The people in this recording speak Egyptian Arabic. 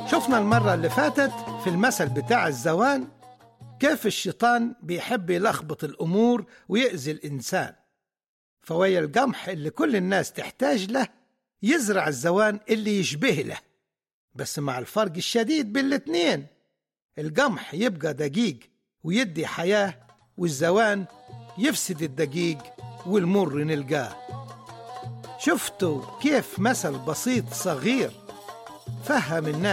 شفنا المرة اللي فاتت في المثل بتاع الزوان كيف الشيطان بيحب يلخبط الأمور ويأذي الإنسان فويا القمح اللي كل الناس تحتاج له يزرع الزوان اللي يشبه له بس مع الفرق الشديد بين الاتنين القمح يبقى دقيق ويدي حياة والزوان يفسد الدقيق والمر نلقاه شفتوا كيف مثل بسيط صغير فهم الناس